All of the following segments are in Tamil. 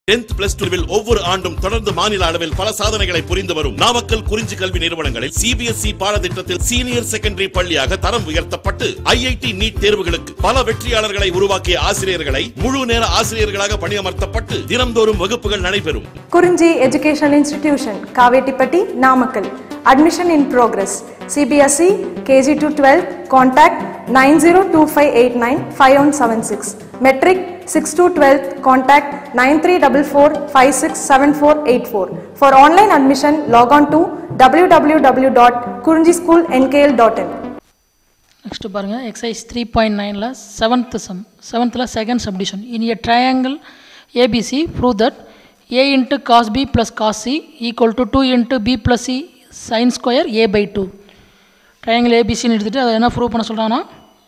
டென்த் பிளஸ் டூவில் ஒவ்வொரு ஆண்டும் தொடர்ந்து மாநில அளவில் பல சாதனைகளை புரிந்து வரும் நாமக்கல் குறிஞ்சி கல்வி நிறுவனங்களில் சிபிஎஸ்இ பாடத்திட்டத்தில் சீனியர் செகண்டரி பள்ளியாக தரம் உயர்த்தப்பட்டு ஐஐடி நீட் தேர்வுகளுக்கு பல வெற்றியாளர்களை உருவாக்கிய ஆசிரியர்களை முழு நேர ஆசிரியர்களாக பணியமர்த்தப்பட்டு தினம்தோறும் வகுப்புகள் நடைபெறும் Kurinji educational institution Kavettipatti Namakkal admission in progress CBSE KG to twelve contact nine zero two five eight nine five one seven six matric six to twelfth contact nine three double four five six seven four eight four for online admission log on to W W W dot Kurinji school NKL dot in next பாருங்கள் எக்ஸசைஸ் த்ரீ பாயிண்ட் நைனில் செவன்த்து சம் செவன்த்தில் second subdivision in a triangle ABC prove that A into cos B plus cos C equal to two into B plus C sine square A by two triangle ஏபிசின்னு எடுத்துகிட்டு அதை என்ன ப்ரூவ் பண்ண சொல்கிறாங்கன்னா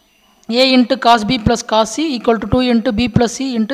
A into cos B plus cos C equal to two into B plus C into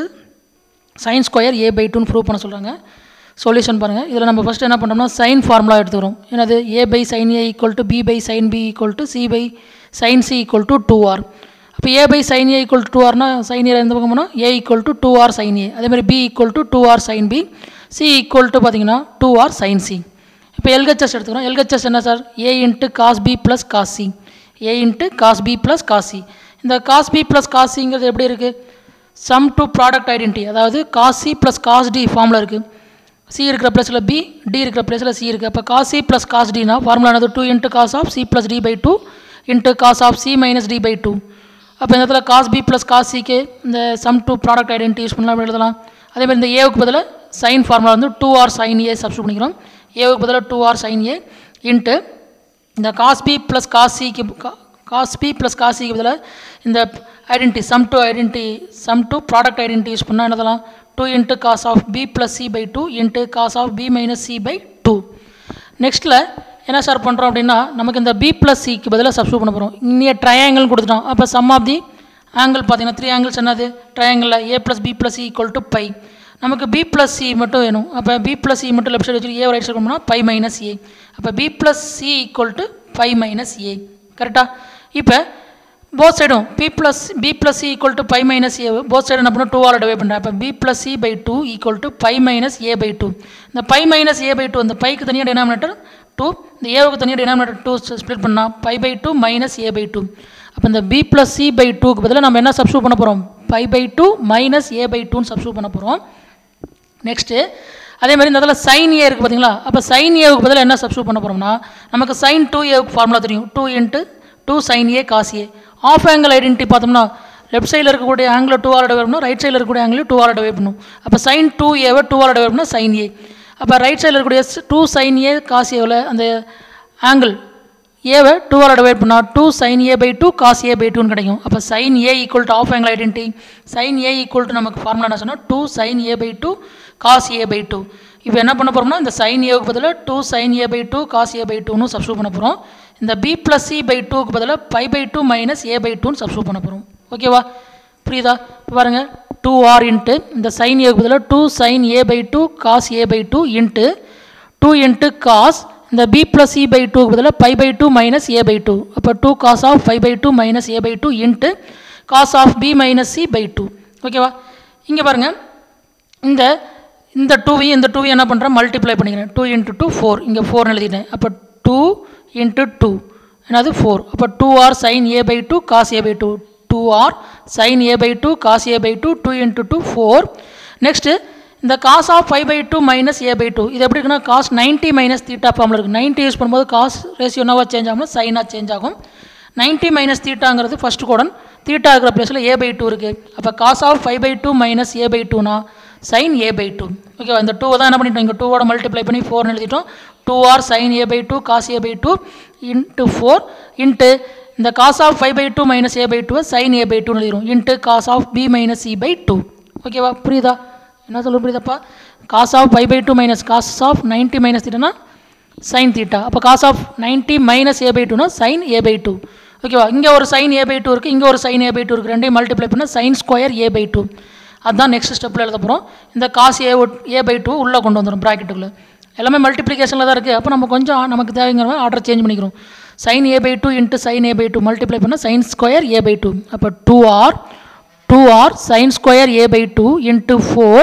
sine square A by டூன்னு ப்ரூவ் பண்ண சொல்கிறாங்க சொல்யூஷன் பாருங்கள் இதில் நம்ம ஃபஸ்ட்டு என்ன பண்ணோம்னா சைன் ஃபார்முலா எடுத்துக்கிறோம் என்னது ஏ by sine A equal to B by sine B equal to C by sine C equal to two R அப்போ ஏ by sine A equal to two ஆர்னா சைன் ஏ எந்த பக்கம் போனால் A equal to two R sine A அதே மாதிரி B equal to two R sine B C equal to பார்த்தீங்கன்னா டூ ஆர் சைன் சி இப்போ எல்ஹெச்எஸ் எடுத்துக்கிறோம் எல்ஹெச்எஸ் என்ன sir A into cos B plus cos C A into cos B plus cos C இந்த காஸ் பி ப்ளஸ் காஸ் சிங்கிறது எப்படி இருக்குது சம் டு ப்ராடக்ட் ஐடென்டி அதாவது cos C plus cos D ஃபார்மில் இருக்குது சி இருக்கிற பிளேஸில் பி டி இருக்கிற பிளேஸில் சி இருக்குது அப்போ காஸ் சி ப்ளஸ் காஸ் டினா ஃபார்முலா என்னது two into cos of C plus D by two into cos of C minus D by two அப்போ இந்த இடத்துல காஸ் பி ப்ளஸ் காஸ் சிக்கு இந்த sum to product identity use பண்ணலாம் அப்படி எழுதலாம் அதே மாதிரி இந்த ஏவுக்கு பதிலாக சைன் ஃபார்முலா வந்து two R sine A substitute பண்ணிக்கிறோம் ஏவுக்கு பதிலாக டூ ஆர் சைன் ஏ இன்ட்டு இந்த காஸ் பி ப்ளஸ் காஸ் சிக்கு காஸ் பி ப்ளஸ் காஸ் சிக்கு பதிலாக இந்த identity sum to identity sum to product identity use பண்ணால் என்னதெல்லாம் two into cos of B plus C by two into cos of B minus C by two நெக்ஸ்ட்டில் என்ன சார் பண்ணுறோம் அப்படின்னா நமக்கு இந்த பி ப்ளஸ் சிக்கு பதிலாக சப்ஸ்டியூட் பண்ண போகிறோம் இங்கே ட்ரையாங்கிள் கொடுத்துட்டோம் அப்போ சம் ஆஃப் தி ஆங்கிள் பார்த்தீங்கன்னா த்ரீ ஆங்கிள்ஸ் என்னது ட்ரையாங்கிளில் A plus B plus C equal to pi நமக்கு பி ப்ளஸ் சி மட்டும் வேணும் அப்போ பி ப்ளஸ் சி மட்டும் லெஃப்ட் சைடு வச்சு ஏ ரைட் சைடு பண்ணால் பை மைனஸ் ஏ அப்போ B plus C equal to pi minus A கரெக்டாக இப்போ போத் சைடும் B plus B plus C equal to pi minus A both side என்ன பண்ணணும் டூ ஆல் டிவைட் பண்ணுறேன் அப்போ B plus C by two equal to pi minus A by two இந்த pi minus A by two இந்த பைக்கு தனியாக டினாமினேட்டர் டூ இந்த ஏவுக்கு தனியாக டினாமினேட்டர் டூ ஸ்ப்ளிட் பண்ணால் pi by two minus A by two அப்போ இந்த பி ப்ளஸ் சி பை டூக்கு பதிலாக நம்ம என்ன சப்ஸ்டியூட் பண்ண போகிறோம் pi by two minus A by டூன்னு சப்ஸ்டியூட் பண்ண போகிறோம் நெக்ஸ்ட்டு அதே மாதிரி இந்த இடத்துல சைன் ஏ இருக்குது பார்த்தீங்களா அப்போ சைன் ஏவுக்கு பதிலாக என்ன சப்ஸ்டியூட் பண்ண போகிறோம்னா நமக்கு சைன் டூ ஏவுக்கு ஃபார்முலா தெரியும் two into two sine A cos A of angle identity பார்த்தோம்னா லெஃப்ட் சைடில் இருக்கக்கூடிய ஆங்கிள் டூ ஆர் டிவைட் பண்ணணும் ரைட் சைடில் இருக்கக்கூடிய ஆங்கிள் டூ ஆர் டிவைட் பண்ணணும் அப்போ சைன் டூ ஏவை டூ ஆர் டிவைட் பண்ணால் சைன் ஏ அப்போ ரைட் சைடில் இருக்கக்கூடிய டூ சைன் ஏ காஸ் ஏவில் அந்த ஆங்கிள் ஏவை டூ ஆர் டிவைட் பண்ணால் two sine A by two cos A by டூன்னு கிடைக்கும் அப்போ sine A equal to of angle identity sine A equal to நமக்கு ஃபார்முலா என்ன சொன்னால் two sine A by two cos A by two இப்போ என்ன பண்ண போகிறோம்னா இந்த சைன் ஏவுக்கு பதிலாக two sine A by two cos A by டூன்னு சப்ஸ்டியூட் பண்ண போகிறோம் இந்த பி ப்ளஸ் சி பை டூக்கு பதிலாக pi by two minus A by டூன்னு சப்ஸ்டியூட் பண்ண போகிறோம் ஓகேவா புரியுதா இப்போ பாருங்கள் டூ ஆர் இன்ட்டு இந்த சைன் ஏவுக்கு பதிலாக two sine A by two cos A by two into two into cos இந்த பி ப்ளஸ் சி பை டூக்கு பதிலாக pi by two minus A by two அப்போ two cos of five by two minus A by two into cos of B minus C by two ஓகேவா இங்கே பாருங்கள் இந்த இந்த டூவையும் இந்த டூவையும் என்ன பண்ணுறேன் மல்டிப்ளை பண்ணிக்கிறேன் டூ இன்ட்டு டூ ஃபோர் இங்கே ஃபோர்னு எழுதிட்டேன் அப்போ டூ இன்ட்டு டூ என்னது ஃபோர் அப்போ two R sine A by two cos A by two two R sine A by two cos A by two two into two four next இந்த cos of five by two minus A by two இது எப்படி இருக்குன்னா காஸ் நைன்ட்டி மைனஸ் தீட்டா ஃபார்மில் இருக்குது நைன்ட்டி யூஸ் பண்ணும்போது காஸ் ரேஷியோ என்னவா சேஞ்ச் ஆகும்னா சைனாக சேஞ்ச் ஆகும் நைன்ட்டி மைனஸ் தீட்டாங்கிறது ஃபஸ்ட் கோடன் தீட்டா இருக்கிற பிளேஸில் ஏ பை டூ இருக்குது அப்போ cos of five by two minus A by டூனா சைன் ஏ பை டூ ஓகேவா இந்த டூ தான் என்ன பண்ணிட்டோம் இங்கே டூவோட மல்டிப்ளை பண்ணி ஃபோர்னு எழுதிட்டோம் two R sine A by two cos A by two into four into இந்த cos of five by two minus A by two sine A by டூன்னு எழுதிடும் into cos of B minus C by two ஓகேவா புரியுதா என்ன சொல்ல புரியுதாப்பா cos of five by two minus cos of ninety minus தீட்டானா சைன் தீட்டா அப்போ cos of ninety minus A by டூனா சைன் ஏ பை டூ ஓகேவா இங்கே ஒரு சைன் ஏ பை டூ இருக்குது இங்கே ஒரு சைன் ஏ பை டூ இருக்குது ரெண்டையும் மல்டிப்ளை பண்ணால் sine square A by two அதுதான் நெக்ஸ்ட் ஸ்டெப்பில் எழுத போகிறோம் இந்த cos A A by two உள்ளே கொண்டு வந்துடும் ப்ராக்கெட்டுக்குள்ளே எல்லாமே மல்டிப்ளிகேஷனில் தான் இருக்குது அப்போ நம்ம கொஞ்சம் நமக்கு தேவைங்கிற மாதிரி ஆர்டர் சேஞ்ச் பண்ணிக்கிறோம் sine A by two into sine A by two multiply பண்ணால் sine square A by two அப்போ two R two R sine square A by two into four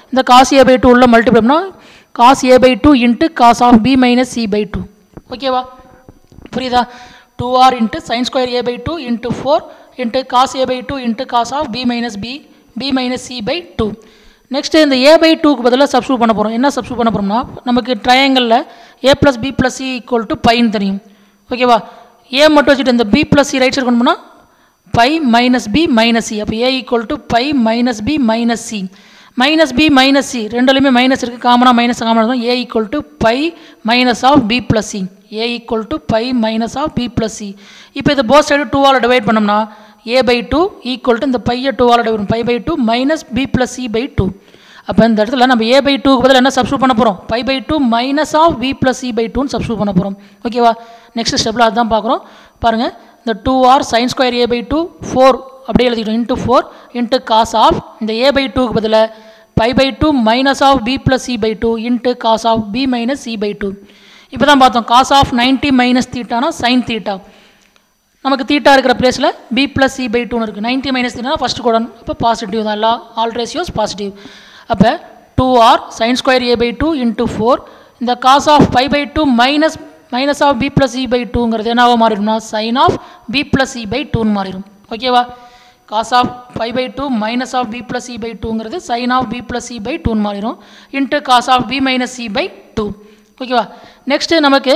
இந்த காஸ் ஏ பை டூ உள்ள மல்டிப்ளை பண்ணால் cos A by two into cos of B minus C by two ஓகேவா புரியுதா two R into sine square A by two into four into cos A by two into cos of B minus B B minus C by two next இந்த ஏ பை டூக்கு பதிலாக சப்ஸ்டியூட் பண்ண போகிறோம் என்ன சப்ஸ்டியூட் பண்ண போகிறோம்னா நமக்கு ட்ரையாங்கிளில் A plus B plus C equal to பைன்னு தெரியும் ஓகேவா ஏ மட்டும் வச்சுட்டு இந்த B plus C right side கொண்டு போனால் pi minus B minus C அப்போ A equal to pi minus B minus C minus B minus C ரெண்டுலையுமே மைனஸ் இருக்குது காமனாக மைனஸ் காமனாக A equal to pi minus of B plus C A equal to pi minus of B plus C இப்போ இது போத் சைடு டூவால் டிவைட் பண்ணோம்னா A by two equal to இந்த பையை டூவால் டிவைட் பண்ணணும் pi by two minus B plus C by two அப்போ இந்த இடத்துல நம்ம ஏ பை டூக்கு பதில் என்ன சப்ஸ்டியூட் பண்ண போகிறோம் pi by two minus of B plus C by டூன்னு சப்ஸ்டியூட் பண்ண போகிறோம் ஓகேவா நெக்ஸ்ட் ஸ்டெப்பில் அதுதான் பார்க்குறோம் பாருங்கள் இந்த two R sine square A by two four அப்படியே எழுதிக்கிட்டோம் into four into cos of இந்த ஏ பை டூக்கு பதில் pi by two minus of B plus C by two into cos of B minus C by two இப்போ தான் பார்த்தோம் காஸ் ஆஃப் நைன்ட்டி மைனஸ் தீட்டானா சைன் தீட்டா நமக்கு தீட்டா இருக்கிற பிளேஸில் பி ப்ளஸ் சி பை டூன்னு இருக்குது நைன்ட்டி மைனஸ் தீட்டா ஃபஸ்ட்டு கூட அப்போ பாசிட்டிவ் தான் எல்லா ஆல் ரேஷியோஸ் பாசிட்டிவ் அப்போ two R sine square A by two into four இந்த cos of pi by two minus minus of B plus C by டூங்கிறது என்னவா மாறிடும்னா sine of B plus C by டூன்னு மாறிடும் ஓகேவா cos of five by two minus of B plus C by டூங்கிறது sine of B plus C by டூன்னு மாறிடும் into cos of B minus C by two ஓகேவா நெக்ஸ்ட்டு நமக்கு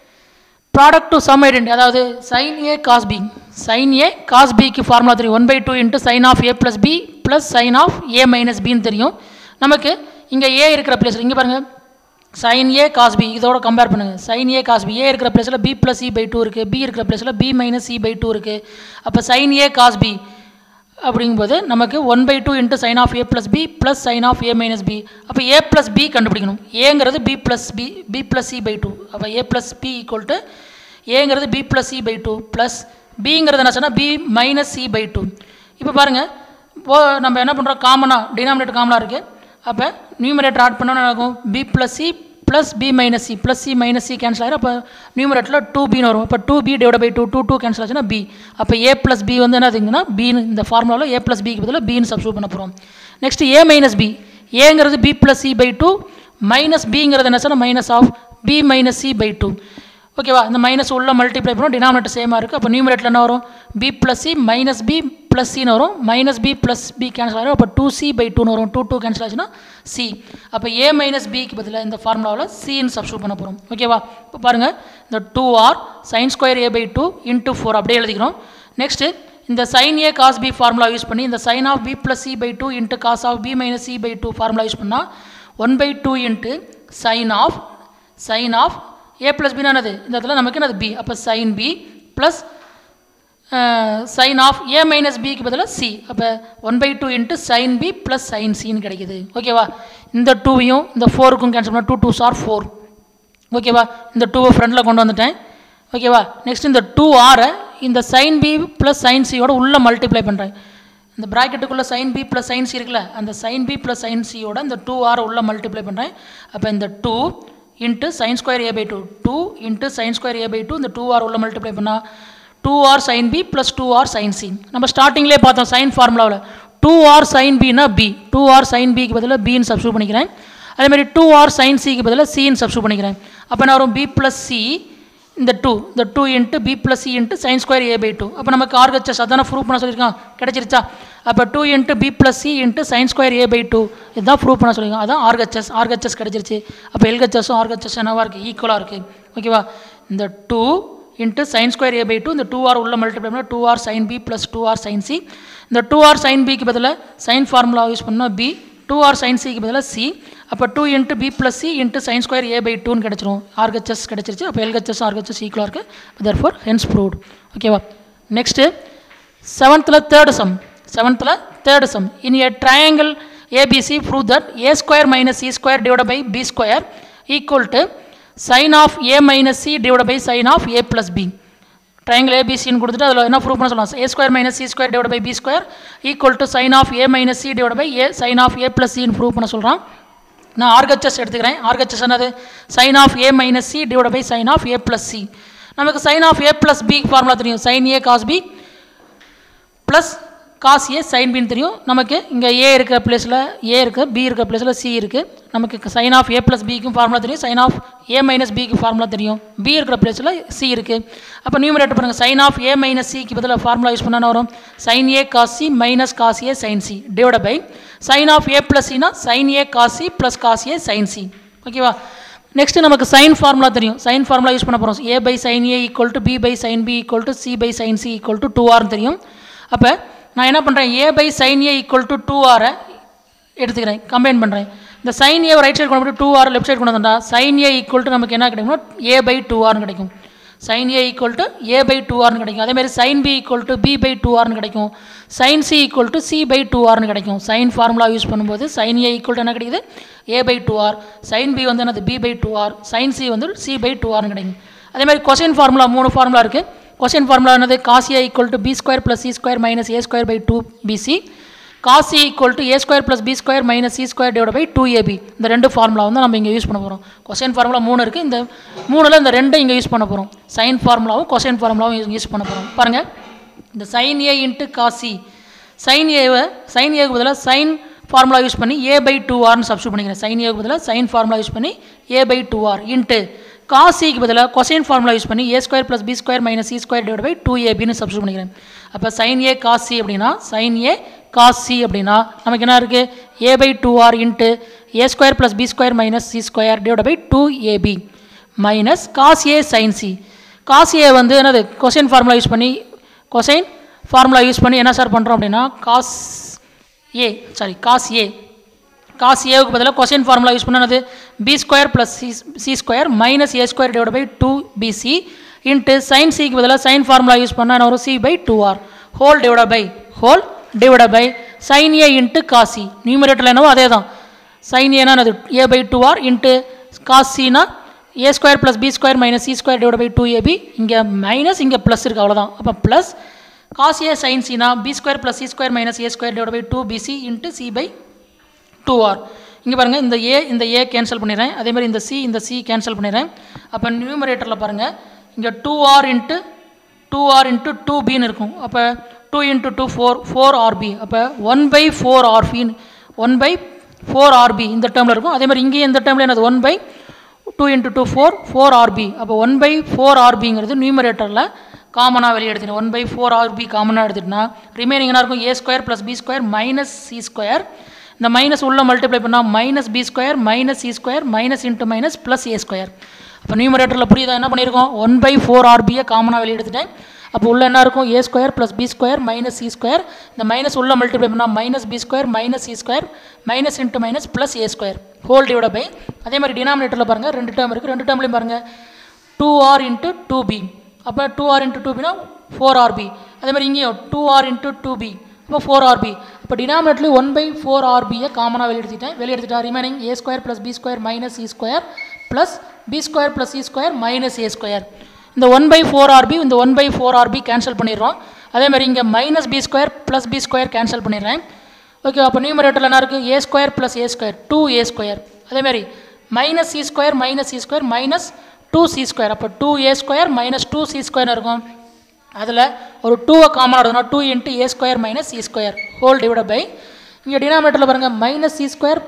ப்ராடக்ட் டு சம் ஐடென்டி அதாவது sine A cos B sine A cos பிக்கு ஃபார்முலா தெரியும் one by two into sine of A plus B plus sine of A minus பின்னு தெரியும் நமக்கு இங்கே ஏ இருக்கிற பிளேஸில் இங்கே பாருங்கள் சைன் ஏ காஸ் பி இதோட கம்பேர் பண்ணுங்கள் sine A cos B A இருக்கிற பிளேஸில் B plus C by two இருக்குது பி இருக்கிற பிளேஸில் B minus C by two இருக்குது அப்போ சைன் ஏ காஸ் பி அப்படிங்கும்போது நமக்கு one by two into sine of A plus B plus sine of A minus B அப்போ ஏ ப்ளஸ் பி கண்டுபிடிக்கணும் ஏங்கிறது B plus B B plus C by two அப்போ A plus B equal to ஏங்கிறது B plus C by two plus பிங்கிறது என்ன சொன்னால் B minus C by two இப்போ பாருங்கள் ஓ நம்ம என்ன பண்ணுறோம் காமனாக டினாமினேட்டர் காமனாக இருக்குது அப்போ நியூமரேட்டர் ஆட் பண்ணோன்னு என்ன ஆகும் B plus C plus B minus C plus C minus C cancel ஆகிடும் அப்போ நியூமரேட்டரில் டூ பின்னு வரும் இப்போ two B divide by two two two cancel ஆச்சுன்னா பி அப்போ ஏ ப்ளஸ் பி வந்து என்னதுங்கன்னா பின்னு இந்த ஃபார்முலாவில் ஏ ப்ளஸ் பிக்கு பதிலாக பின்னு சப்ஸ்டியூட் பண்ண போகிறோம் நெக்ஸ்ட் ஏ மைனஸ் பி ஏங்கிறது B plus C by two minus பிங்கிறது என்ன சொன்னால் minus of B minus C by two ஓகேவா இந்த மைனஸ் உள்ள மல்டிப்ளை பண்ணும் டினாமினேட்டர் சேமாக இருக்குது அப்போ நியூமரேட்டில் என்ன வரும் B plus C minus B plus சின்னு வரும் minus B plus B cancel ஆகிடும் அப்போ டூ சி பை டூன்னு வரும் டூ டூ கேன்சல் ஆச்சுன்னா சி அப்போ ஏ மைனஸ் பிக்கு பதிலாக இந்த ஃபார்முலாவில் சின்னு சப்ஸ்டியூட் பண்ண போகிறோம் ஓகேவா இப்போ பாருங்கள் இந்த two R sine square A by two into four அப்படியே எழுதிக்கிறோம் நெக்ஸ்ட்டு இந்த sine A cos B formula use பண்ணி இந்த sine of B plus C by two into cos of B minus C by two formula use பண்ணால் one by two into sine of sine of A plus பின்னா என்னது இந்த இடத்துல நமக்கு என்னது பி அப்போ sine B plus sine of A minus பிக்கு பதிலாக சி அப்போ one by two into sine B plus sine சின்னு கிடைக்குது ஓகேவா இந்த டூவையும் இந்த ஃபோருக்கும் கேன்சல் பண்ணால் டூ டூ சார் ஃபோர் ஓகேவா இந்த டூவை ஃப்ரண்டில் கொண்டு வந்துட்டேன் ஓகேவா நெக்ஸ்ட் இந்த டூ ஆரை இந்த சைன் பி ப்ளஸ் சைன் சியோட உள்ளே மல்டிப்ளை பண்ணுறேன் இந்த ப்ராக்கெட்டுக்குள்ளே sine B plus sine C இருக்குல்ல அந்த சைன் பி ப்ளஸ் சைன் சியோட இந்த டூ ஆரை உள்ளே மல்டிப்ளை பண்ணுறேன் அப்போ இந்த two into sine square A by two two into sine square A by two இந்த டூ ஆர் உள்ள மல்டிப்ளை பண்ணால் two R sine B plus two R sine C நம்ம ஸ்டார்டிங்லேயே பார்த்தோம் சைன் ஃபார்முலாவில் டூ ஆர் சைன் பின்னா பி டூ ஆர் சைன் பிக்கு பதிலாக பின்னு சப்ஸ்டியூட் பண்ணிக்கிறேன் அதேமாதிரி டூ ஆர் சைன் சிக்கு பதிலாக சின்னு சப்ஸ்டியூட் பண்ணிக்கிறேன் அப்போ நான் வரும் பி ப்ளஸ் சி இந்த டூ இந்த two into B plus C into sine square A by two அப்போ நமக்கு ஆர்கச்சஸ் அதான ப்ரூவ் பண்ண சொல்லியிருக்கான் கிடச்சிருச்சா அப்போ two into B plus C into sine square A by two இதுதான் ப்ரூவ் பண்ண சொல்லியிருக்கான் அதான் ஆர்கச்சஸ் ஆர்கச்சஸ் கிடச்சிருச்சு அப்போ எல்கச்சஸும் ஆர்கச்சஸ் என்னவா இருக்குது ஈக்குவலாக இருக்குது ஓகேவா இந்த two into sine square A by two இந்த டூ ஆர் உள்ள மல்டிப்ளை பண்ணால் two R sine B plus two R sine C இந்த டூ ஆர் சைன் பிக்கு பதிலாக சைன் ஃபார்முலா யூஸ் பண்ணால் பி டூ ஆர் சைன் சிக்கு பதிலாக சி அப்போ two into B plus C into sine square A by டூன்னு கிடச்சிரும் ஆர்கச்சஸ் கிடச்சிருச்சு அப்போ எல்கச்சஸ் ஆர்கச்சஸ் ஈக்குவலாக இருக்குது தர் ஃபார் ஹென்ஸ் ப்ரூவ்ட் ஓகேவா நெக்ஸ்ட்டு செவன்த்தில் தேர்டு சம் செவன்த்தில் third sum in a triangle ABC prove that A square minus C square divide by B square equal to sine of A minus C divide by sine of A plus B triangle ஏபிசின்னு கொடுத்துட்டு அதில் என்ன ப்ரூவ் பண்ண சொல்லலாம் A square minus C square divide by B square equal to sine of A minus C divide by A sine of A plus சின்னு ப்ரூவ் பண்ண சொல்கிறான் நான் ஆர்கச்சஸ் எடுத்துக்கிறேன் ஆர்கச்சஸ் என்னது sine of A minus C divide by sine of A plus C நமக்கு sine of A plus B formula தெரியும் sine A cos B plus cos A sine பின்னு தெரியும் நமக்கு இங்கே ஏ இருக்கிற பிளேஸில் ஏ இருக்குது பி இருக்கிற பிளேஸில் சி இருக்குது நமக்கு சைன் ஆஃப் ஏ ப்ளஸ் பிக்கும் ஃபார்முலா தெரியும் சைன் ஆஃப் ஏ மைனஸ் பிக்கு ஃபார்முலா தெரியும் பி இருக்கிற பிளேஸில் சி இருக்குது அப்போ நியூமரேட்டர் பாருங்கள் சைன் ஆஃப் ஏ மைனஸ் சிக்கு பதிலாக ஃபார்முலா யூஸ் பண்ணால் வரும் sine A cos C minus cos A sine C divide by sine of A plus சினா sine A cos C plus cos A sine C ஓகேவா நெக்ஸ்ட் நமக்கு சைன் ஃபார்முலா தெரியும் சைன் ஃபார்முலா யூஸ் பண்ண போகிறோம் A by sine A equal to B by sine B equal to C by sine C equal to two ஆர்னு தெரியும் அப்போ நான் என்ன பண்ணுறேன் A by sine A equal to two ஆரை எடுத்துக்கிறேன் கம்பைன் பண்ணுறேன் இந்த சைன் ஏ ரைட் சைடு கொண்டு போய் டூ ஆர் லெஃப்ட் சைடு கொண்டு வந்தா சைன் ஏ ஈக்குவல் டு நமக்கு என்ன கிடைக்கும்னா ஏ பை டூ ஆர்னு கிடைக்கும் sine A equal to A by two ஆர்னு கிடைக்கும் அதேமாதிரி sine B equal to B by two ஆர்னு கிடைக்கும் sine C equal to C by two ஆர்னு கிடைக்கும் சைன் ஃபார்முலா யூஸ் பண்ணும்போது சைன் ஏ ஈக்குவல் டு என்ன கிடைக்குது A by two R sine B வந்து என்னது B by two R sine C வந்து சி பை டூ ஆர்னு கிடைக்கும் அதேமாதிரி கொஷின் ஃபார்முலா மூணு ஃபார்முலா இருக்குது கொஷின் ஃபார்முலா என்னது cos A equal to B square plus C square minus A square by two BC cos C equal to A square plus B square minus C square divide by two AB இந்த ரெண்டு ஃபார்முலா வந்து நம்ம இங்கே யூஸ் பண்ண போகிறோம் கொஷின் ஃபார்முலா மூணு இருக்குது இந்த மூணில் இந்த ரெண்டும் இங்கே யூஸ் பண்ண போகிறோம் சைன் ஃபார்முலாவும் கொஷின் ஃபார்முலாவும் யூஸ் பண்ண போகிறோம் பாருங்கள் இந்த சைன் ஏ இன்ட்டு காசி சைன் ஏவை சைன் ஏக்கு பதிலாக சைன் ஃபார்முலா யூஸ் பண்ணி ஏ பை டூ ஆர்னு சப்ஸ்டியூட் பண்ணிக்கிறேன் சைன் ஏக்கு பதிலாக சைன் ஃபார்முலா யூஸ் பண்ணி A by two R into cos சிக்கு பதிலாக கொசைன் ஃபார்முலா யூஸ் பண்ணி ஏ square plus B square minus C square divide by two ஏபின்னு சப்ஸ்டியூட் பண்ணிக்கிறேன் அப்போ சைன் ஏ காஸ் சி அப்படின்னா சைன் ஏ காஸ் சி அப்படின்னா நமக்கு என்ன இருக்குது A by two R into A square plus B square minus C square divide by two AB minus cos A sine C cos A வந்து என்னது கொசைன் ஃபார்முலா யூஸ் பண்ணி கொசைன் ஃபார்முலா யூஸ் பண்ணி என்ன சார் பண்ணுறோம் அப்படின்னா cos A sorry cos A cos ஏவுக்கு பதிலாக கொசைன் ஃபார்முலா யூஸ் பண்ணது B square plus C C square minus A square divide by two PC into sine சிக்கு பதிலாக சைன் ஃபார்முலா யூஸ் பண்ணால் என்ன வரும் c by two R whole divide by whole divide by sine A into cos c நியூமரேட்டரில் என்னவோ அதே தான் சைன் ஏனா அது a by two R into cos சினா a square plus B square minus C square divide by two ab இங்கே மைனஸ் இங்கே ப்ளஸ் இருக்குது அவ்வளோதான் அப்போ ப்ளஸ் காஸ் ஏ சைன் சினா b square plus C square minus A square divide by two PC into c by two r இங்கே பாருங்கள் இந்த ஏ இந்த ஏ கேன்சல் பண்ணிடுறேன் அதே மாதிரி இந்த சி இந்த சி கேன்சல் பண்ணிடுறேன் அப்போ நியூமரேட்டரில் பாருங்கள் இங்கே two R into two R into two பின்னு இருக்கும் அப்போ two into two four four RB அப்போ ஒன் பை ஃபோர் ஆர்பின்னு ஒன் பை ஃபோர் ஆர்பி இந்த டேர்மில் இருக்கும் அதே மாதிரி இங்கேயும் இந்த டேர்மில் என்னது one by two into two four four RB அப்போ ஒன் பை ஃபோர் ஆர்பிங்கிறது நியூமரேட்டரில் காமனாக வெளியே எடுத்துட்டேன் ஒன் பை ஃபோர் ஆர்பி காமனாக எடுத்துட்டுனா ரிமைனிங் என்ன இருக்கும் a square plus B square minus C square இந்த மைனஸ் உள்ள மல்டிப்ளை பண்ணால் minus B square minus C square minus into minus plus ஏ ஸ்கொயர் அப்போ நியூமரேட்டரில் புரியுதா என்ன பண்ணியிருக்கோம் ஒன் பை ஃபோர் ஆர்பியை காமனாக வெளியே எடுத்துட்டேன் அப்போ உள்ள என்ன இருக்கும் a square plus B square minus C square இந்த மைனஸ் உள்ள மல்டிப்ளை பண்ணால் minus B square minus C square minus into minus plus A square whole divide by அதே மாதிரி டினாமினேட்டரில் பாருங்கள் ரெண்டு டேர்ம் இருக்குது ரெண்டு டேர்ம்லையும் பாருங்கள் two R into two b அப்போ டூ ஆர் இன்ட்டு டூ பினா ஃபோர் ஆர்பி அதே மாதிரி இங்கேயும் two R into two b அப்போ ஃபோர் ஆர்பி இப்போ டினாமினேட்லி ஒன் பை ஃபோர் ஆர்பியை காமனாக வெளியெடுத்துட்டேன் வெளியெடுத்துட்டா remaining a square plus B square minus C square plus B square plus C square minus A square இந்த ஒன் பை ஃபோர் ஆர்பி இந்த one by four rb cancel பண்ணிடுறோம் அதே மாதிரி இங்கே minus B square plus B square cancel பண்ணிடுறேன் ஓகே அப்போ நியூமரேட்டரில் என்ன இருக்குது ஏ ஸ்கொயர் ப்ளஸ் ஏ ஸ்கொயர் டூ ஏ ஸ்கொயர் அதேமாதிரி minus C square minus C square minus two C square அப்போ டூ ஏ square minus two C square இருக்கும் அதில் ஒரு டூவை காமனாக எடுக்கணும் two into A square minus C square whole divide by இங்கே டினாமினேட்டரில் பாருங்கள் minus C square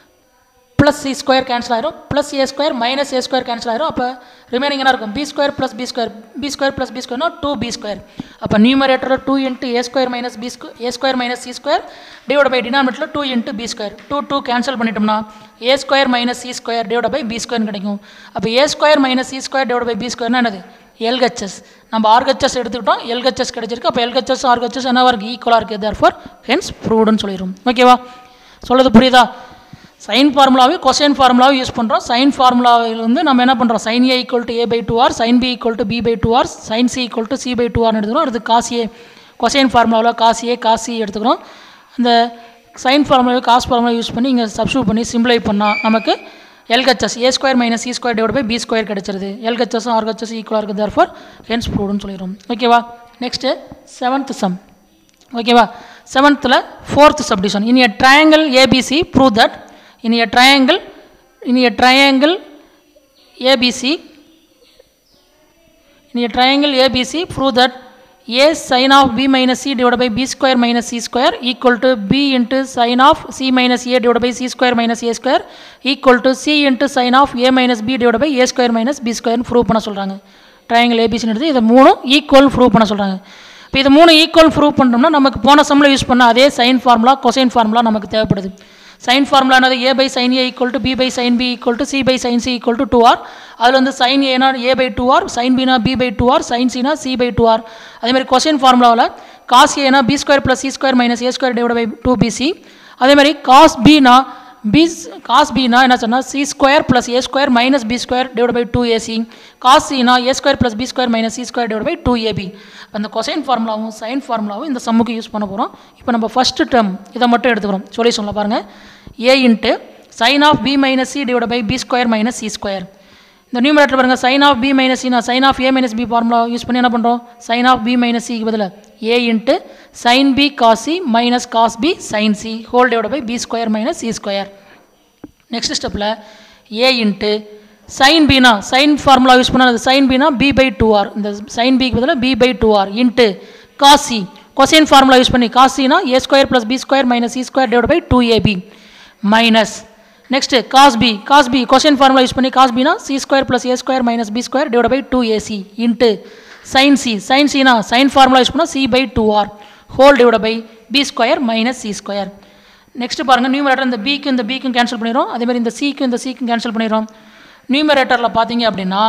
plus C square cancel ஆயிரும் ப்ளஸ் ஏ ஸ்கொயர் மைனஸ் ஏ ஸ்கொயர் கேன்சல் ஆயிரும் அப்போ ரிமைனிங் என்ன இருக்கும் b square plus B square B square plus b ஸ்கொயர்னா டூ பி ஸ்கொயர் அப்போ நியூமரேட்டரில் two into A square minus B square a square minus C square divide by டினாமினேட்டரில் two into B square two two cancel பண்ணிட்டோம்னா a square minus C square divide by B square கிடைக்கும் அப்போ a square minus C square divide by b ஸ்கொயர்னா என்னது எல்ஹெச்எஸ் நம்ம ஆர்ஹெச்எஸ் எடுத்துக்கிட்டோம் எல்ஹெச்எஸ் கிடைச்சிருக்கு அப்போ எல்ஹெச்எஸ் ஆர்ஹெச்எஸ் என்னவா இருக்குது ஈக்குவலாக இருக்குது தேர் ஃபார் ஹென்ஸ் ப்ரூவ்டுன்னு சொல்லிடும் ஓகேவா சொல்கிறது புரியுதா சைன் ஃபார்முலாவையும் கொசைன் ஃபார்முலாவும் யூஸ் பண்ணுறோம் சைன் ஃபார்முலாவில் வந்து நம்ம என்ன பண்ணுறோம் sine A equal to A by two R sine B equal to B by two R sine C equal to C by two ஆர்னு எடுத்துக்கிறோம் அடுத்து காஸ் ஏ கொசைன் ஃபார்முலாவில் காஸ் ஏ காஸ் சி எடுத்துக்கிறோம் அந்த சைன் ஃபார்முலாவை காஸ் ஃபார்முலா யூஸ் பண்ணி இங்கே சப்ஸ்டியூட் பண்ணி சிம்பிளை பண்ணால் நமக்கு LHS a square minus C square divide by B square கிடச்சிருது எல்ஹெச்எஸ் ஆர்ஹெச்எஸ் ஈக்குவலாக இருக்குது தேர் ஃபார் ஹென்ஸ் ப்ரூவ்டுன்னு சொல்லிடும் ஓகேவா நெக்ஸ்ட்டு செவன்த் சம் ஓகேவா செவன்த்தில் fourth subdivision in a triangle ABC prove that in a triangle in a triangle abc in a triangle abc prove that a sin of b minus c divided by b square minus c square equal to b into sin of c minus a divided by c square minus a square equal to c into sin of a minus b divided by a square minus b square prove பண்ண சொல்கிறாங்க ட்ரையாங்கிள் ஏபிசின்னு எடுத்து இதை மூணும் ஈக்குவல் ப்ரூவ் பண்ண சொல்கிறாங்க இப்போ இது மூணு ஈக்குவல் ப்ரூவ் பண்ணோம்னா நமக்கு போன சம்மில் யூஸ் பண்ண அதே சைன் ஃபார்முலா கொசைன் ஃபார்முலா நமக்கு தேவைப்படுது சைன் ஃபார்முலா என்னது ஏ by sine A equal to B by sine B equal to C by sine C equal to two r அதில் வந்து சைன் ஏனா a by two R sine பினா b by two R sine சினா சி பை டூ ஆர் அதேமாதிரி கொஸ்டின் ஃபார்முலாவில் காஸ் ஏனா b square plus C square minus A square divide by two bc அதேமாதிரி காஸ் பினா பி காஸ் பினா என்ன சொன்னால் C square plus A square minus B square divide by two ac cos சினா a square plus B square minus C square divide by two ab அந்த கொசைன் ஃபார்முலாவும் சைன் ஃபார்முலாவும் இந்த சம்முக்கு யூஸ் பண்ண போகிறோம் இப்போ நம்ம ஃபஸ்ட்டு டேர்ம் இதை மட்டும் எடுத்துக்கிறோம் சொல்யூஷனில் பாருங்கள் a into sine of B minus C divide by B square minus C square இந்த நியூமரேட்டர் பாருங்கள் சைன் ஆஃப் பி மைனஸ் சினா sine of A minus b formula use பண்ணி என்ன பண்ணுறோம் சைன் ஆஃப் பி மைனஸ் சிக்கு பதிலாக a into sine b cos C minus cos B sine c whole divide by B square minus C square next ஸ்டெப்பில் ஏ இன்ட்டு சைன் பினா சைன் ஃபார்முலா யூஸ் பண்ணால் அது சைன் பினா பி பை டூ ஆர் இந்த சைன் பிக்கு பதிலாக b by two R into cos c cosine formula use பண்ணி காசினா a square plus B square minus C square divide by two AB minus next cos b cos b cosine formula use பண்ணி காஸ் பினா c square plus A square minus B square divide by two ac into sine c sine சினா சைன் ஃபார்முலா யூஸ் பண்ணால் c by two R whole divide by B square minus C square next பாருங்கள் நியூமரேட்டர் இந்த பிக்கு இந்த பிக்கும் கேன்சல் பண்ணிடுறோம் அதேமாதிரி இந்த சிக்கும் இந்த சிக்கும் கேன்சல் பண்ணிடுறோம் நியூமரேட்டரில் பார்த்தீங்க அப்படின்னா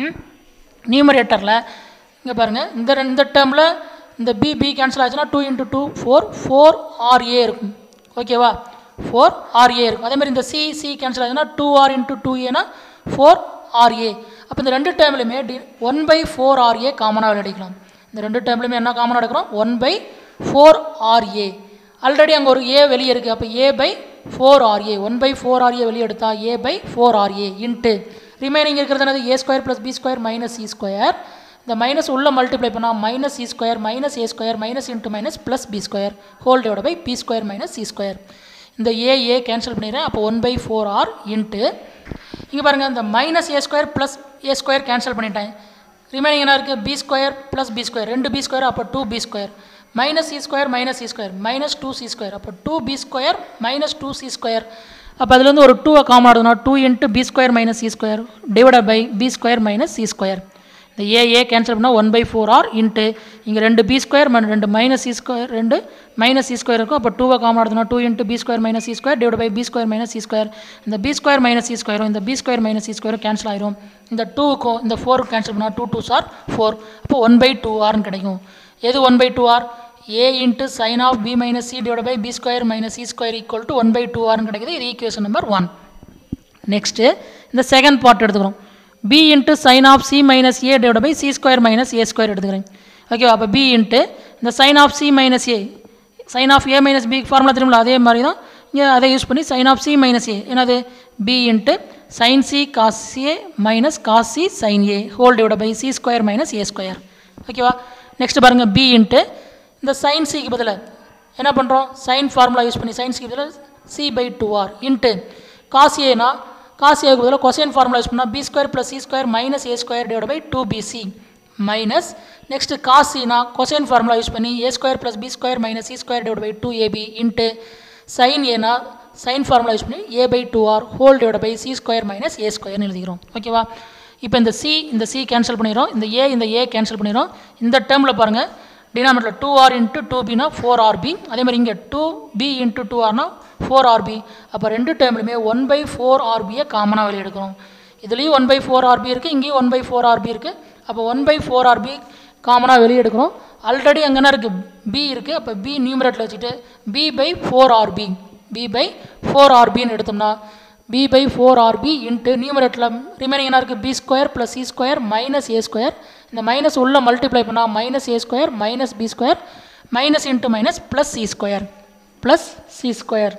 நியூமரேட்டரில் இங்கே பாருங்கள் இந்த ரெண்டு- இந்த டேர்மில் இந்த பி பி கேன்சல் ஆச்சுன்னா two into two four four ra இருக்கும் ஓகேவா ஃபோர் ஆர்ஏ இருக்கும் அதேமாதிரி இந்த சி சி கேன்சல் ஆச்சுன்னா டூ ஆர் இன்ட்டு டூ ஏனா ஃபோர் ஆர்ஏ அப்போ இந்த ரெண்டு டேர்ம்லையுமே டி ஒன் பை ஃபோர் ஆர்ஏ காமனாக விளையாடிக்கலாம் இந்த ரெண்டு டேர்ம்லையுமே என்ன காமனாக எடுக்கிறோம் one by four ra already அங்கே ஒரு ஏ வெளியே இருக்குது அப்போ ஏ by four ra one by four ra வெளியே எடுத்தா ஏ by four ra into remaining இருக்கிறது என்னது a square plus B square minus C square இந்த மைனஸ் உள்ள மல்டிப்ளை பண்ணால் minus C square minus A square minus into minus plus B square whole divide by B square minus C square இந்த ஏ ஏ கேன்சல் பண்ணிடுறேன் அப்போ one by four R into இங்கே பாருங்கள் இந்த மைனஸ் ஏ ஸ்கொயர் ப்ளஸ் ஏ ஸ்கொயர் கேன்சல் பண்ணிட்டேன் ரிமைனிங் என்ன இருக்குது B square plus B square ரெண்டு பி ஸ்கொயர் அப்போ two B square minus C square minus C square minus two C square அப்போ two B square minus two C square அப்போ அதுலேருந்து ஒரு டூவை காமன் ஆடுதுன்னா two into B square minus C square divide by B square minus C square இந்த ஏ ஏ கேன்சல் பண்ணால் one by four R into இங்கே ரெண்டு பி ஸ்கொயர் ரெண்டு மைனஸ் சி ஸ்கொயர் ரெண்டு மைனஸ் சி ஸ்கொயர் இருக்கும் அப்போ டூவை காமன் ஆடுதுன்னா two into B square minus C square divide by B square minus C square இந்த பி ஸ்கொயர் மைனஸ் சி ஸ்கொயரும் இந்த பி ஸ்கொயர் மைனஸ் சி ஸ்கொயரும் கேன்சல் ஆயிரும் இந்த டூக்கும் இந்த ஃபோருக்கு கேன்சல் பண்ணால் டூ டூ சார் ஃபோர் அப்போ ஒன் பை டூ ஆர்னு கிடைக்கும் எது one by two r a into sine of B minus C divide by B square minus C square equal to one by two ஆர்னு கிடைக்குது இது equation number one next second செகண்ட் பார்ட் எடுத்துக்கிறோம் b into sine of C minus A divide by C square minus A square எடுத்துக்கிறேன் ஓகேவா அப்போ பி இன்ட்டு இந்த sine of C minus a sine of A minus b formula தெரியுமில்ல அதே மாதிரி தான் இங்கே அதை யூஸ் பண்ணி sine of C minus a என்னது b into sine C cos a minus cos c sine a whole divide by C square minus A square ஓகேவா நெக்ஸ்ட் பாருங்கள் பி இன்ட்டு இந்த சைன் சிக்கு பதிலாக என்ன பண்ணுறோம் சைன் ஃபார்முலா யூஸ் பண்ணி சைன் சிக்கு பதிலாக c by two R into cos ஏனா காஸ் ஏக்கு பதிலாக கொசைன் ஃபார்முலா யூஸ் பண்ணால் b square plus C square minus A square divide by two bc minus next cos சினா கொசைன் ஃபார்முலா யூஸ் பண்ணி ஏ square plus B square minus C square divide by two AB into sine ஏனா சைன் ஃபார்முலா யூஸ் பண்ணி A by two R whole divide by C square minus A ஸ்கொயர்னு எழுதிக்கிறோம் ஓகேவா இப்போ இந்த சி இந்த சி கேன்சல் பண்ணிடுறோம் இந்த ஏ இந்த ஏ கேன்சல் பண்ணிடுறோம் இந்த டேர்மில் பாருங்கள் denominator two R into two பினா ஃபோர் ஆர்பி அதே மாதிரி இங்கே டூ பி இன்ட்டு டூ ஆர்னா ஃபோர் ஆர்பி அப்போ ரெண்டு டேர்ம்லையுமே ஒன் பை ஃபோர் ஆர்பியை காமனாக வெளியே எடுக்கிறோம் இதுலேயும் ஒன் பை ஃபோர் ஆர்பி இருக்குது இங்கேயும் ஒன் பை ஃபோர் ஆர்பி இருக்குது அப்போ ஒன் பை ஃபோர் ஆர்பி காமனாக வெளியே எடுக்கிறோம் ஆல்ரெடி அங்கே என்ன இருக்குது பி இருக்குது அப்போ பி நியூமரேட்டில் வச்சுட்டு B by four R B B by four ஆர்பின்னு எடுத்தோம்னா B by four R B into நியூமரேட்டில் ரிமைனிங் என்ன இருக்குது B square plus C square minus ஏ ஸ்கொயர் இந்த மைனஸ் உள்ள மல்டிப்ளை பண்ணால் minus A square minus B square minus into minus plus C square plus C square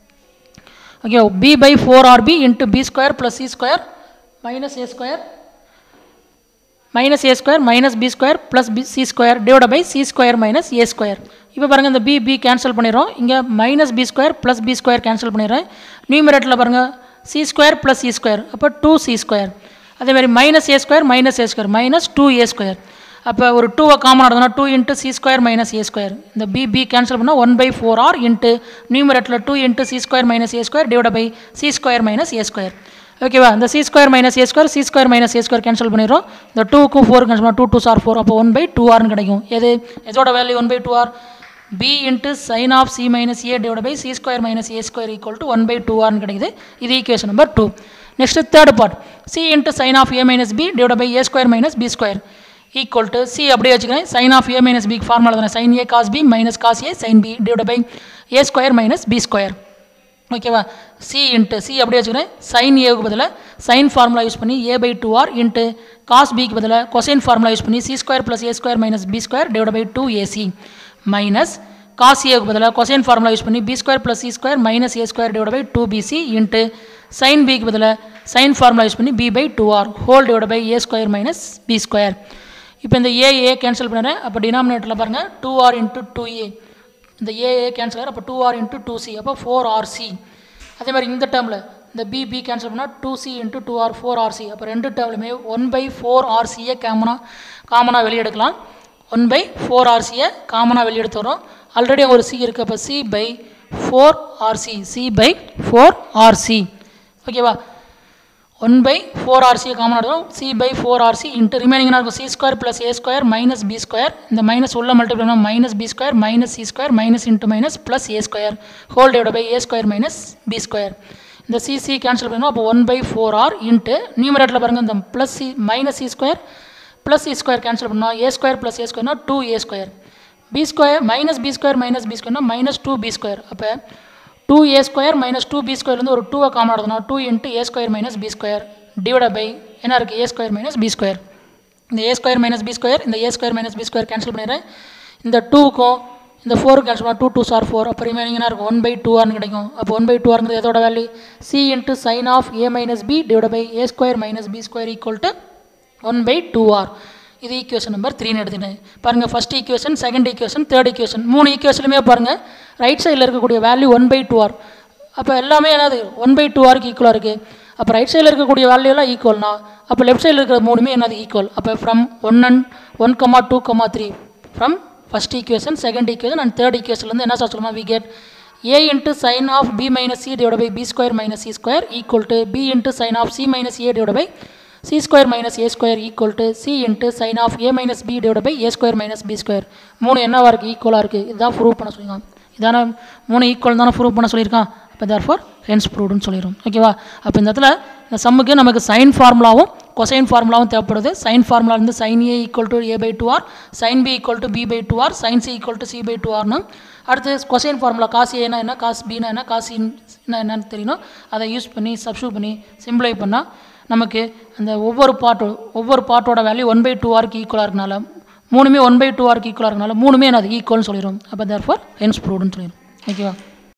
okay B by four R B into B square plus C square minus A square minus A square minus B square plus B C square divide by C square minus A square இப்போ பாருங்கள் இந்த பி பி கேன்சல் பண்ணிடுறோம் இங்கே minus B square plus B square cancel பண்ணிடுறேன் நியூமரேட்டில் பாருங்கள் C square plus C square அப்போ டூ சி ஸ்கொயர் அதேமாதிரி மைனஸ் ஏ ஸ்கொயர் மைனஸ் ஏ ஸ்கொயர் மைனஸ் டூ ஏ ஸ்கொயர் அப்போ ஒரு டூவை காமன் ஆடுதுன்னா two into C square minus ஏ ஸ்கொயர் இந்த பி பி கேன்சல் பண்ணால் one by four R into நியூமரேட்டில் two into C square minus A square divide by C square minus A square ஓகேவா இந்த சி ஸ்கொயர் மைனஸ் ஏ ஸ்கொயர் சி ஸ்கொயர் மைனஸ் ஏ ஸ்கொயர் கேன்சல் பண்ணிடுறோம் இந்த டூக்கும் ஃபோர் கேன்சல் பண்ணால் டூ டூ சார் ஃபோர் அப்போ ஒன் பை டூ ஆர்னு கிடைக்கும் எது எதோட value one by two R B into sine of C minus A divide by C square minus A square equal to one by two ஆர்னு கிடைக்குது இது equation number two next third part C into sine of A minus B divide by A square minus B square equal to C அப்படியே வச்சுக்கிறேன் சைன் ஆஃப் ஏ மைனஸ் பிக்கு ஃபார்முலா தானே sine A cos B minus cos A sine B divide by A square minus B square ஓகேவா சி இன்ட்டு சி அப்படியே வச்சுக்கிறேன் சைன் ஏவுக்கு பதிலாக சைன் ஃபார்முலா யூஸ் பண்ணி A by two R into cos பிக்கு பதிலாக கொசைன் ஃபார்முலா யூஸ் பண்ணி C square plus A square minus B square divide by two AC minus cos ஏவுக்கு பதிலாக கொசைன் ஃபார்முலா யூஸ் பண்ணி B square plus C square minus A square divide by two PC into sine பிக்கு பதிலாக சைன் ஃபார்முலா யூஸ் பண்ணி B by two R whole divide by A square minus B square இப்போ இந்த ஏ ஏ கேன்சல் பண்ணுறேன் அப்போ டினாமினேட்டரில் பாருங்கள் two R into two A இந்த ஏ ஏ கேன்சல் ஆகிற அப்போ two R into two C அப்போ ஃபோர் ஆர் சி அதே மாதிரி இந்த டேர்மில் இந்த பி பி கேன்சல் பண்ணால் two C into two R four R C அப்போ ரெண்டு டேர்ம்லையுமே ஒன் பை ஃபோர் ஆர்சியை காமனாக காமனாக வெளியெடுக்கலாம் ஒன் பை ஃபோர் ஆர்சியை காமனாக வெளியெடுத்து வரோம் ஆல்ரெடி ஒரு சி இருக்குது அப்போ C by four R C C by four R C ஓகேவா ஒன் பை ஃபோர் ஆர்சியை காமன் எடுக்கிறோம் C by four R C into ரிமைனிங்னா இருக்கும் சி ஸ்கொயர் ப்ளஸ் ஏ ஸ்கொயர் மைனஸ் பி ஸ்கொயர் இந்த மைனஸ் உள்ள மல்டிபிள் பண்ணால் minus B square minus C square minus into minus plus A square whole divide by A square minus B square இந்த சி சி கேன்சல் பண்ணணும் அப்போ one by four R into நியூமரேட்டில் பாருங்கள் இந்த plus C minus C square plus C square cancel பண்ணோம் A square plus A ஸ்கொயர்னா two A square B square minus B square minus B ஸ்கொயர்னா மைனஸ் டூ பி ஸ்கொயர் அப்போ டூ ஏ ஸ்கொயர் மைனஸ் டூ பி ஸ்கொயர்லேருந்து ஒரு டூவை காமன் எடுத்தோம்னா two into A square minus B square divide by என்ன இருக்குது ஏ ஸ்கொயர் மைனஸ் பி ஸ்கொயர் இந்த A square minus B square இந்த A square minus B square cancel பண்ணிடுறேன் இந்த டூக்கும் இந்த ஃபோருக்கு கேன்சல் பண்ணால் டூ டூ சார் ஃபோர் அப்போ ரிமைனிங் என்ன இருக்கும் ஒன் பை டூ ஆர்னு கிடைக்கும் அப்போ ஒன் பை டூ ஆர்ங்கிறது எதோட value C into sine of A minus B divide by A square minus B square equal to one by two R இது ஈக்குவேஷன் நம்பர் த்ரீன்னு எடுத்துட்டேன் பாருங்கள் first equation second equation third equation மூணு ஈக்குவேஷனுமே பாருங்கள் ரைட் சைடில் இருக்கக்கூடிய value one by two R அப்போ எல்லாமே என்னது ஒன் பை டூ ஆருக்கு ஈக்குவலாக இருக்குது அப்போ ரைட் சைடில் இருக்கக்கூடிய வேல்யூ எல்லாம் ஈக்குவல்னா அப்போ லெஃப்ட் சைடில் இருக்கிற மூணுமே என்னது ஈக்குவல் அப்போ from one and one comma two comma three from first equation second equation and third ஈக்குவேஷன்லேருந்து என்ன சார் சொல்லுமா we get A into sine of B minus C divide by B square minus C square equal to B into sine of C minus A divide by C square minus A square equal to C into sine of A minus B divide by A square minus B square மூணு என்னவா இருக்குது ஈக்குவலாக இருக்குது இதுதான் ப்ரூவ் பண்ண சொல்லியிருக்கான் இதான மூணு ஈக்குவல் தானே ப்ரூவ் பண்ண சொல்லியிருக்கான் அப்போ தேர் ஃபார் ஹென்ஸ் ப்ரூவ்டுன்னு சொல்லிடும் ஓகேவா அப்போ இந்த இடத்துல இந்த சம்முக்கு நமக்கு சைன் ஃபார்முலாவும் கொசைன் ஃபார்முலாவும் தேவைப்படுது சைன் ஃபார்முலா வந்து sine A equal to A by two R sine B equal to B by two R sine C equal to C by two ஆர்னு அடுத்து கொசைன் ஃபார்முலா காசு ஏனா என்ன காசு பினா என்ன காசு என்ன என்னன்னு தெரியணும் அதை யூஸ் பண்ணி சப்ஸ்டியூட் பண்ணி சிம்பிளை பண்ணால் நமக்கு அந்த ஒவ்வொரு பார்ட்டு ஒவ்வொரு பார்ட்டோட வேல்யூ ஒன் பை டூ ஆருக்கு ஈக்குவலாக இருக்கனால மூணுமே ஒன் பை டூ ஆருக்கு ஈக்குவலாக இருக்கனால மூணுமே அது ஈக்குவல்னு சொல்லிடும் அப்போ தேர் ஃபார் ஹென்ஸ் ப்ரூவ்டுன்னு சொல்லிடும் ஓகேவா